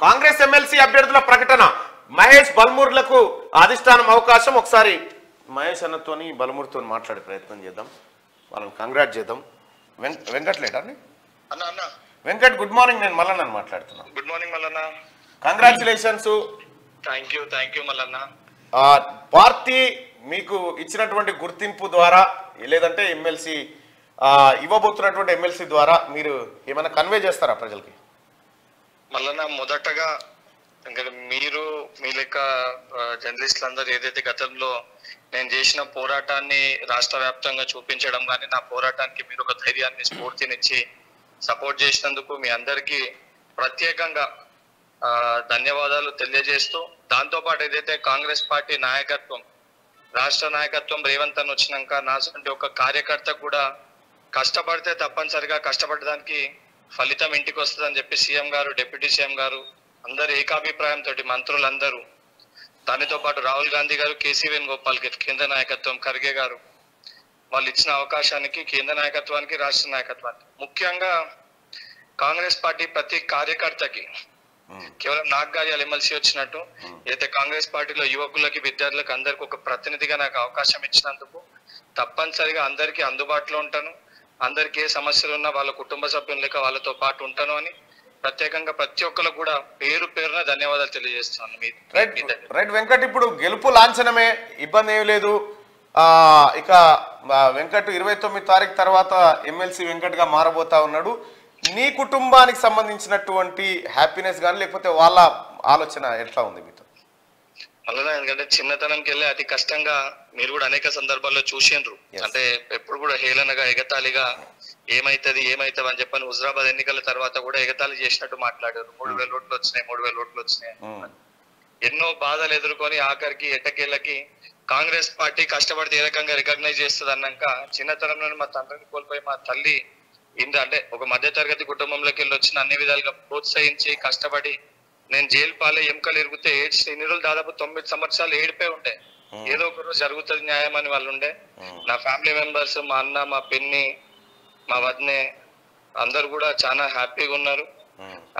Congress MLC అభ్యర్థుల ప్రకటన మహేష్ బల్మూర్లకు అధిష్టానం అవకాశం ఒకసారి మహేష్ అన్నతోని బల్మూర్తో మాట్లాడే ప్రయత్నం చేద్దాం వాళ్ళని కంగ్రాట్ చేద్దాం వెం- వెంకట్ లేడా అండి? అన్న అన్న వెంకట్ గుడ్ మార్నింగ్ నేను మళ్ళీ నన్ను మాట్లాడుతున్నాను good morning Mallanna congratulations thank you thank you Mallanna party మీకు ఇచ్చినటువంటి గుర్తింపు ద్వారా లేదంటే ఎమ్మెల్సీ ఇవ్వబోతున్నటువంటి ఎమ్మెల్సీ ద్వారా మీరు ఏమైనా కన్వే చేస్తారా ప్రజలకి మల్లన్న మొదటగా ఇంకా మీరు మీ లెక్క జర్నలిస్టులు అందరూ ఏదైతే గతంలో నేను చేసిన పోరాటాన్ని రాష్ట్ర వ్యాప్తంగా చూపించడం కానీ నా పోరాటానికి మీరు ఒక ధైర్యాన్ని స్ఫూర్తినిచ్చి సపోర్ట్ చేసినందుకు మీ అందరికీ ప్రత్యేకంగా ఆ, ధన్యవాదాలు తెలియజేస్తూ దాంతో పాటు ఏదైతే కాంగ్రెస్ పార్టీ నాయకత్వం రాష్ట్ర నాయకత్వం రేవంత్ అని వచ్చినాక నా సొంటి ఒక కార్యకర్త కూడా కష్టపడితే తప్పనిసరిగా కష్టపడడానికి ఫలితం ఇంటికి వస్తుందని చెప్పి సీఎం గారు డిప్యూటీ సీఎం గారు అందరు ఏకాభిప్రాయంతో మంత్రులందరూ దానితో పాటు రాహుల్ గాంధీ గారు కేసీ వేణుగోపాల్ గారు కేంద్ర నాయకత్వం ఖర్గే గారు వాళ్ళు ఇచ్చిన అవకాశానికి కేంద్ర నాయకత్వానికి రాష్ట్ర నాయకత్వానికి ముఖ్యంగా కాంగ్రెస్ పార్టీ ప్రతి కార్యకర్తకి కేవలం నాకు గాయాలు ఎమ్మెల్సీ వచ్చినట్టు అయితే కాంగ్రెస్ పార్టీలో యువకులకి విద్యార్థులకు అందరికి ఒక ప్రతినిధిగా నాకు అవకాశం ఇచ్చినందుకు తప్పనిసరిగా అందరికీ అందుబాటులో ఉంటాను అందరికి ఏ సమస్యలు ఉన్నా వాళ్ళ కుటుంబ సభ్యులు లేక వాళ్ళతో పాటు ఉంటాను అని ప్రత్యేకంగా ప్రతి ఒక్కరు కూడా పేరు పేరున ధన్యవాదాలు తెలియజేస్తున్నాను మీ రైట్ మీ దగ్గర. రైట్ వెంకట్ ఇప్పుడు గెలుపు లాంఛనమే ఇబ్బంది ఏమి లేదు ఆ, ఇక ఆ, వెంకట్ ఇరవై తొమ్మిది తారీఖు తర్వాత ఎమ్మెల్సీ వెంకట్ గా మారబోతా ఉన్నాడు నీ కుటుంబానికి సంబంధించినటువంటి హ్యాపీనెస్ కానీ లేకపోతే వాళ్ళ ఆలోచన ఎట్లా ఉంది మీతో మళ్ళీ ఎందుకంటే చిన్నతనంకి వెళ్ళి అతి కష్టంగా మీరు కూడా అనేక సందర్భాల్లో చూసిండ్రు Yes. అంటే ఎప్పుడు కూడా హేళనగా ఎగతాళిగా ఏమైతది ఏమైతది అని చెప్పని హుజరాబాద్ ఎన్నికల తర్వాత కూడా ఎగతాళి చేసినట్టు మాట్లాడారు మూడు వేల ఓట్లు వచ్చినాయి మూడు వేల ఓట్లు వచ్చినాయి ఉమ్, ఎన్నో బాధలు ఎదుర్కొని ఆఖరికి ఎట్టకేళ్ళకి కాంగ్రెస్ పార్టీ కష్టపడితే ఏ రకంగా రికగ్నైజ్ చేస్తుంది అన్నాక చిన్నతనంలోనే మా తండ్రిని కోల్పోయి మా తల్లి ఇంత అంటే ఒక మధ్య తరగతి కుటుంబంలోకి వెళ్ళి వచ్చిన అన్ని విధాలుగా ప్రోత్సహించి కష్టపడి నేను జైలు పాలే ఎముకలు ఎరిగితే ఏడ్చి ఇన్ని రోజులు దాదాపు తొమ్మిది సంవత్సరాలు ఏడిపోయి ఉండే ఏదో ఒక రోజు జరుగుతుంది న్యాయం అని వాళ్ళు ఉండే నా ఫ్యామిలీ మెంబర్స్ మా అన్న మా పిన్ని మా వదినే అందరు కూడా చాలా హ్యాపీగా ఉన్నారు ఉమ్, ఆ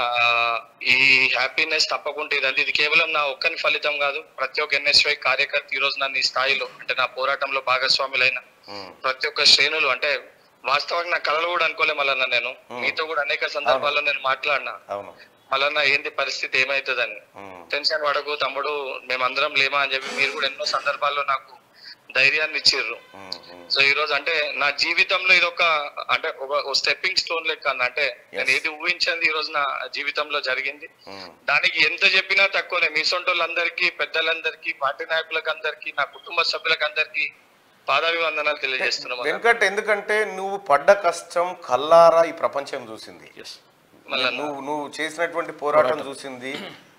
ఈ హ్యాపీనెస్ తప్పకుండా ఇదండి ఇది కేవలం నా ఒక్కని ఫలితం కాదు ప్రతి ఒక్క ఎన్ఎస్వై కార్యకర్త ఈ రోజు నన్ను ఈ స్థాయిలో అంటే నా పోరాటంలో భాగస్వాములైన ఉమ్. ప్రతి ఒక్క శ్రేణులు అంటే వాస్తవంగా నా కళలు కూడా అనుకోలే మళ్ళీ నేను మీతో కూడా అనేక సందర్భాల్లో నేను మాట్లాడినా అవును మళ్ళా ఏంది పరిస్థితి ఏమైతుందని ఉమ్, టెన్షన్ పడకు తమ్ముడు మేమందరం లేమా అని చెప్పి మీరు కూడా ఎన్నో సందర్భాల్లో నాకు ధైర్యాన్ని ఇచ్చిర్రు ఉమ్, ఉమ్. సో ఈ రోజు అంటే నా జీవితంలో ఇది ఒక అంటే ఒక స్టెప్పింగ్ స్టోన్ లెక్క అన్న అంటే నేను ఏది ఊహించింది ఈ రోజు నా జీవితంలో జరిగింది ఉమ్. దానికి ఎంత చెప్పినా తక్కువనే మీ సొంటోళ్ళందరికీ పెద్దలందరికీ పార్టీ నాయకులకు అందరికీ నా కుటుంబ సభ్యులకు అందరికీ పాదాభివందనాలు తెలియజేస్తున్నాం వెంకట్ ఎందుకంటే నువ్వు పడ్డ కష్టం కల్లారా ఈ ప్రపంచం చూసింది మళ్ళా నువ్వు నువ్వు చేసినటువంటి పోరాటం చూసింది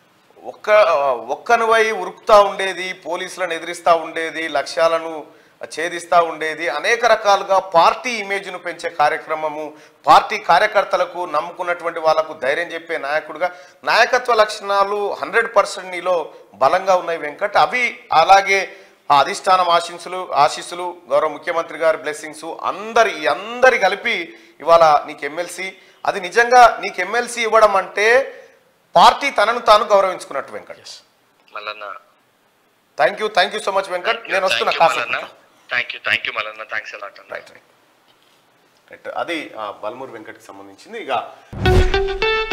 ఒక్క ఒక్కనువై ఉరుకుతా ఉండేది పోలీసులను ఎదిరిస్తా ఉండేది లక్ష్యాలను ఛేదిస్తా ఉండేది అనేక రకాలుగా పార్టీ ఇమేజ్ను పెంచే కార్యక్రమము పార్టీ కార్యకర్తలకు నమ్ముకున్నటువంటి వాళ్ళకు ధైర్యం చెప్పే నాయకుడిగా నాయకత్వ లక్షణాలు హండ్రెడ్ పర్సెంట్ నీలో బలంగా ఉన్నాయి వెంకట్ అవి అలాగే ఆ అధిష్టానం ఆశీస్సులు ఆశీస్సులు గౌరవ ముఖ్యమంత్రి గారి బ్లెస్సింగ్స్ అందరి ఈ అందరి కలిపి ఇవాళ నీకు ఎమ్మెల్సీ అది నిజంగా నీకు ఎమ్మెల్సీ ఇవ్వడం అంటే పార్టీ తనను తాను గౌరవించుకున్నట్టు Venkat Mallanna thank you thank you so much Venkat నేను వస్తున్నా కాసేపు thank you thank you Mallanna thanks ఎలా రైట్ రైట్ రైట్ అది ఆ, బల్మూర్ వెంకట్కి సంబంధించింది ఇక